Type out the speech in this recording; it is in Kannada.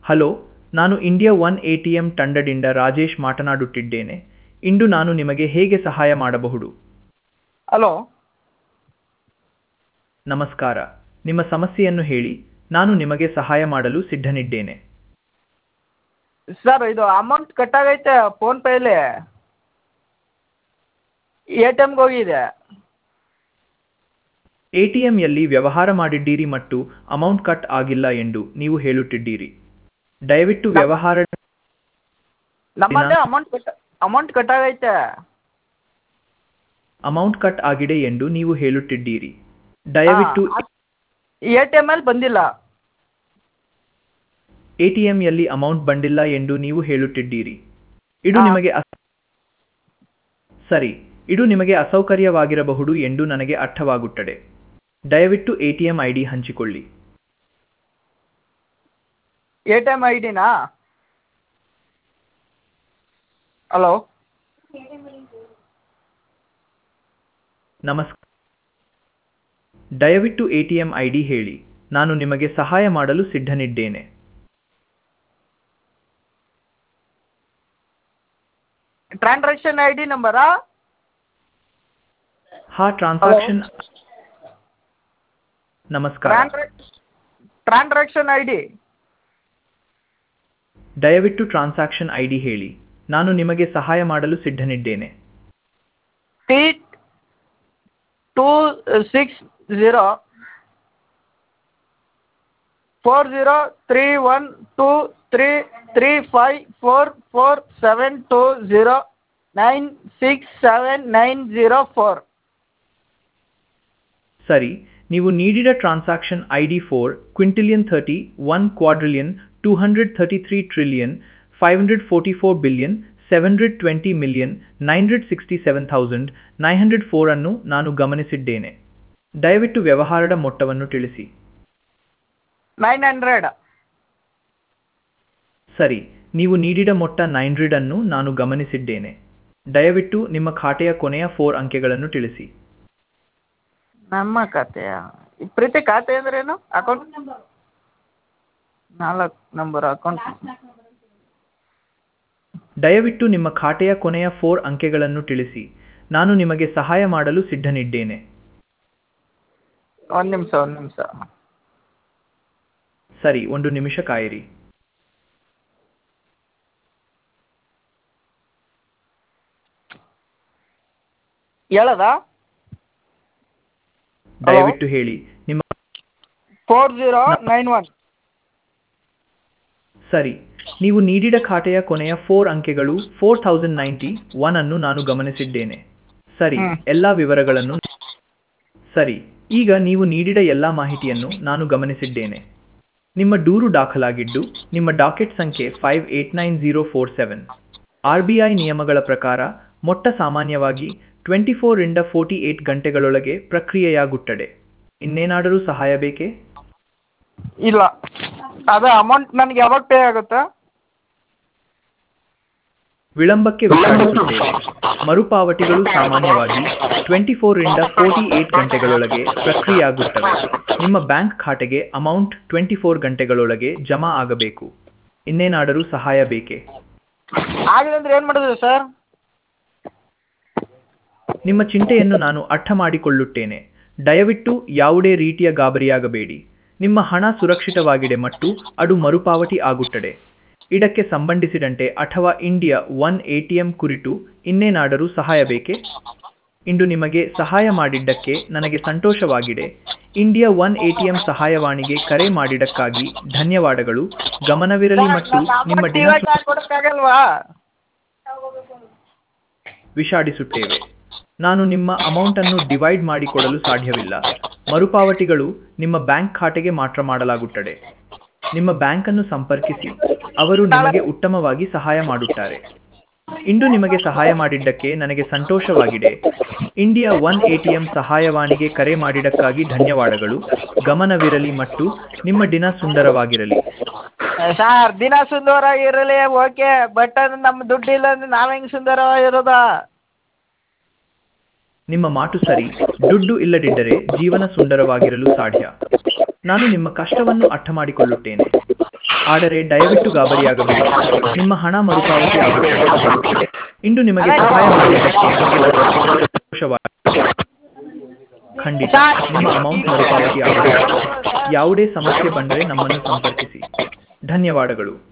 ಹಲೋ ನಾನು India one A T M ತಂಡದಿಂದ ರಾಜೇಶ್ ಮಾತನಾಡುತ್ತಿದ್ದೇನೆ ಇಂದು ನಾನು ನಿಮಗೆ ಹೇಗೆ ಸಹಾಯ ಮಾಡಬಹುದು ಹಲೋ ನಮಸ್ಕಾರ ನಿಮ್ಮ ಸಮಸ್ಯೆಯನ್ನು ಹೇಳಿ ನಾನು ನಿಮಗೆ ಸಹಾಯ ಮಾಡಲು ಸಿದ್ಧನಿದ್ದೇನೆ ಸರ್ ಇದು ಅಮೌಂಟ್ ಕಟ್ಟಾಗೈತೆ ಫೋನ್ಪೇಲಿ ಎ ಟಿ ಎಮ್ಗೆ ಹೋಗಿದೆ ಎ ಟಿ ಎಂಯಲ್ಲಿ ವ್ಯವಹಾರ ಮಾಡಿದ್ದೀರಿ ಮತ್ತು ಅಮೌಂಟ್ ಕಟ್ ಆಗಿಲ್ಲ ಎಂದು ನೀವು ಹೇಳುತ್ತಿದ್ದೀರಿ ದಯವಿಟ್ಟು ವ್ಯವಹಾರ ನಮ್ಮಲ್ಲೇ ಅಮೌಂಟ್ ಕಟ್ ಅಮೌಂಟ್ ಕಟ್ಟಾಗೈತೆ ಅಮೌಂಟ್ ಕಟ್ ಆಗಿದೆ ಎಂದು ನೀವು ಹೇಳುತ್ತಿದ್ದೀರಿ ದಯವಿಟ್ಟು ಎ ಟಿ ಎಮ್ಮಲ್ಲಿ ಬಂದಿಲ್ಲ ಎ ಟಿ ಎಂಯಲ್ಲಿ ಅಮೌಂಟ್ ಬಂದಿಲ್ಲ ಎಂದು ನೀವು ಹೇಳುತ್ತಿದ್ದೀರಿ ಇದು ಹಾ. ನಿಮಗೆ ಅಸ- ಸರಿ ಇದು ನಿಮಗೆ ಅಸೌಕರ್ಯವಾಗಿರಬಹುದು ಎಂದು ನನಗೆ ಅರ್ಥವಾಗುತ್ತದೆ ದಯವಿಟ್ಟು A T M I D ಹಂಚಿಕೊಳ್ಳಿ ಎ ಟಿ ಎಮ್ ಐ ಡಿನಾ ಹಲೋ ನಮಸ್ಕಾರ ದಯವಿಟ್ಟು A T M I D ಹೇಳಿ ನಾನು ನಿಮಗೆ ಸಹಾಯ ಮಾಡಲು ಸಿದ್ಧನಿದ್ದೇನೆ ಟ್ರಾನ್ಸಾಕ್ಷನ್ ಐ ಡಿ ನಂಬರಾ ಹಾ ಟ್ರಾನ್ಸಾಕ್ಷನ್ ನಮಸ್ಕಾರ ಟ್ರಾನ್ಸಾಕ್ಷನ್ ಐ ಡಿ ದಯವಿಟ್ಟು ಟ್ರಾನ್ಸಾಕ್ಷನ್ ಐ ಡಿ ಹೇಳಿ ನಾನು ನಿಮಗೆ ಸಹಾಯ ಮಾಡಲು ಸಿದ್ಧನಿದ್ದೇನೆ T two six zero four zero three one two three three five four four seven two zero nine six seven nine zero four ಸರಿ ನೀವು ನೀಡಿದ transaction I D four quintillion thirty one quadrillion two hundred thirty three trillion five hundred forty four billion seven hundred twenty million nine hundred sixty seven thousand nine hundred four ಅನ್ನು ನಾನು ಗಮನಿಸಿದ್ದೇನೆ ದಯವಿಟ್ಟು ವ್ಯವಹಾರದ ಮೊತ್ತವನ್ನು ತಿಳಿಸಿ ನೈನ್ ಹಂಡ್ರೆಡ್ ಸರಿ ನೀವು ನೀಡಿದ ಮೊತ್ತ ನೈನ್ ಹಂಡ್ರೆಡ್ ಅನ್ನು ನಾನು ಗಮನಿಸಿದ್ದೇನೆ ದಯವಿಟ್ಟು ನಿಮ್ಮ ಖಾತೆಯ ಕೊನೆಯ ಫೋರ್ ಅಂಕೆಗಳನ್ನು ತಿಳಿಸಿ ನಮ್ಮ ಖಾತೆಯ ಈ ಪ್ರೀತಿ ಖಾತೆ ಅಂದ್ರೇನು ಅಕೌಂಟ್ ನಾಲ್ಕು ನಂಬರ್ ಅಕೌಂಟ್ ದಯವಿಟ್ಟು ನಿಮ್ಮ ಖಾತೆಯ ಕೊನೆಯ ಫೋರ್ ಅಂಕೆಗಳನ್ನು ತಿಳಿಸಿ ನಾನು ನಿಮಗೆ ಸಹಾಯ ಮಾಡಲು ಸಿದ್ಧನಿದ್ದೇನೆ ಒಂದು ನಿಮಿಷ ಒಂದು ನಿಮಿಷ ಸರಿ ಒಂದು ನಿಮಿಷ ಕಾಯಿರಿ ಹೇಳದಾ ದಯವಿಟ್ಟು ಹೇಳಿ ನಿಮ್ಮ ಫೋರ್ ಝೀರೋ ನೈನ್ ಒನ್ ಸರಿ ನೀವು ನೀಡಿದ ಖಾತೆಯ ಕೊನೆಯ ಫೋರ್ ಅಂಕೆಗಳು ಫೋರ್ ಥೌಸಂಡ್ ನೈಂಟಿ ಒನ್ ಅನ್ನು ನಾನು ಗಮನಿಸಿದ್ದೇನೆ ಸರಿ ಹ್ಮ್. ಎಲ್ಲ ವಿವರಗಳನ್ನು ಸರಿ ಈಗ ನೀವು ನೀಡಿದ ಎಲ್ಲ ಮಾಹಿತಿಯನ್ನು ನಾನು ಗಮನಿಸಿದ್ದೇನೆ ನಿಮ್ಮ ದೂರು ದಾಖಲಾಗಿದ್ದು ನಿಮ್ಮ ಡಾಕೆಟ್ ಸಂಖ್ಯೆ five eight nine zero four seven R B I ನಿಯಮಗಳ ಪ್ರಕಾರ ಮೊಟ್ಟ ಸಾಮಾನ್ಯವಾಗಿ ಟ್ವೆಂಟಿ ಫೋರ್ ಇಂದ ಫೋರ್ಟಿ ಏಟ್ ಗಂಟೆಗಳೊಳಗೆ ಪ್ರಕ್ರಿಯೆಯಾಗುತ್ತದೆ ಇನ್ನೇನಾದರೂ ಸಹಾಯ ಬೇಕೇ ಇಲ್ಲ ಅದೇ ಅಮೌಂಟ್ ನನಗೆ ಯಾವಾಗ ಪೇ ಆಗುತ್ತೆ ವಿಳಂಬಕ್ಕೆ ವಿಚಾರಿಸುತ್ತೇವೆ ಮರುಪಾವತಿಗಳು ಸಾಮಾನ್ಯವಾಗಿ ಟ್ವೆಂಟಿ ಫೋರ್ ಇಂದ ಫೋರ್ಟಿ ಏಟ್ ಗಂಟೆಗಳೊಳಗೆ ಪ್ರಕ್ರಿಯೆಯಾಗುತ್ತವೆ ನಿಮ್ಮ ಬ್ಯಾಂಕ್ ಖಾತೆಗೆ ಅಮೌಂಟ್ ಟ್ವೆಂಟಿ ಫೋರ್ ಗಂಟೆಗಳೊಳಗೆ ಜಮಾ ಆಗಬೇಕು ಇನ್ನೇನಾದರೂ ಸಹಾಯ ಬೇಕೇ ಆಗಲಿ ಅಂದ್ರೆ ಏನು ಮಾಡಿದ್ರಿ ಸರ್ ನಿಮ್ಮ ಚಿಂತೆಯನ್ನು ನಾನು ಅರ್ಥ ಮಾಡಿಕೊಳ್ಳುತ್ತೇನೆ ದಯವಿಟ್ಟು ಯಾವುದೇ ರೀತಿಯ ಗಾಬರಿಯಾಗಬೇಡಿ ನಿಮ್ಮ ಹಣ ಸುರಕ್ಷಿತವಾಗಿದೆ ಮತ್ತು ಅದು ಮರುಪಾವತಿ ಆಗುತ್ತದೆ ಇದಕ್ಕೆ ಸಂಬಂಧಿಸಿದಂತೆ ಅಥವಾ ಇಂಡಿಯಾ ಒನ್ ಎಟಿಎಂ ಕುರಿತು ಇನ್ನೇನಾದರೂ ಸಹಾಯ ಬೇಕೇ ಇಂದು ನಿಮಗೆ ಸಹಾಯ ಮಾಡಿದ್ದಕ್ಕೆ ನನಗೆ ಸಂತೋಷವಾಗಿದೆ ಇಂಡಿಯಾ ಒನ್ ಎಟಿಎಂ ಸಹಾಯವಾಣಿಗೆ ಕರೆ ಮಾಡಿದ್ದಕ್ಕಾಗಿ ಧನ್ಯವಾದಗಳು ಗಮನವಿರಲಿ ಮತ್ತು ನಿಮ್ಮ ದಿನ ಇವಾಗ ಕೊಡೋಕ್ಕಾಗಲ್ವಾ ವಿಷಾದಿಸುತ್ತೇವೆ ನಾನು ನಿಮ್ಮ ಅಮೌಂಟನ್ನು ಡಿವೈಡ್ ಮಾಡಿಕೊಡಲು ಸಾಧ್ಯವಿಲ್ಲ ಮರುಪಾವತಿಗಳು ನಿಮ್ಮ ಬ್ಯಾಂಕ್ ಖಾತೆಗೆ ಮಾತ್ರ ಮಾಡಲಾಗುತ್ತದೆ ನಿಮ್ಮ ಬ್ಯಾಂಕನ್ನು ಸಂಪರ್ಕಿಸಿ ಅವರು ನಿಮಗೆ ಉತ್ತಮವಾಗಿ ಸಹಾಯ ಮಾಡುತ್ತಾರೆ ಇಂದು ನಿಮಗೆ ಸಹಾಯ ಮಾಡಿದ್ದಕ್ಕೆ ನನಗೆ ಸಂತೋಷವಾಗಿದೆ ಇಂಡಿಯಾ ಒನ್ ಎಟಿಎಂ ಸಹಾಯವಾಣಿಗೆ ಕರೆ ಮಾಡಿದ್ದಕ್ಕಾಗಿ ಧನ್ಯವಾದಗಳು ಗಮನವಿರಲಿ ಮತ್ತು ನಿಮ್ಮ ದಿನ ಸುಂದರವಾಗಿರಲಿ ಸರ್ ದಿನ ಸುಂದರವಾಗಿರಲಿ ಓಕೆ ಬಟ್ ಅದು ನಮ್ಮ ದುಡ್ಡು ಇಲ್ಲ ಅಂದ್ರೆ ನಾವು ಹೆಂಗೆ ಸುಂದರವಾಗಿರೋದ ನಿಮ್ಮ ಮಾತು ಸರಿ ದುಡ್ಡು ಇಲ್ಲದಿದ್ದರೆ ಜೀವನ ಸುಂದರವಾಗಿರಲು ಸಾಧ್ಯ ನಾನು ನಿಮ್ಮ ಕಷ್ಟವನ್ನು ಅರ್ಥ ಮಾಡಿಕೊಳ್ಳುತ್ತೇನೆ ಆದರೆ ದಯವಿಟ್ಟು ಗಾಬರಿಯಾಗಬೇಡಿ ನಿಮ್ಮ ಹಣ ಮರುಪಾವತಿ ಆಗುತ್ತದೆ ಇಂದು ನಿಮಗೆ ಸಹಾಯ ಮಾಡಿದ್ದಕ್ಕೆ ಸಂತೋಷವಾಗಿದೆ. ಖಂಡಿತ ನಿಮ್ಮ ಅಮೌಂಟ್ ಮರುಪಾವತಿ ಆಗುತ್ತದೆ ಯಾವುದೇ ಸಮಸ್ಯೆ ಬಂದರೆ ನಮ್ಮನ್ನು ಸಂಪರ್ಕಿಸಿ ಧನ್ಯವಾದಗಳು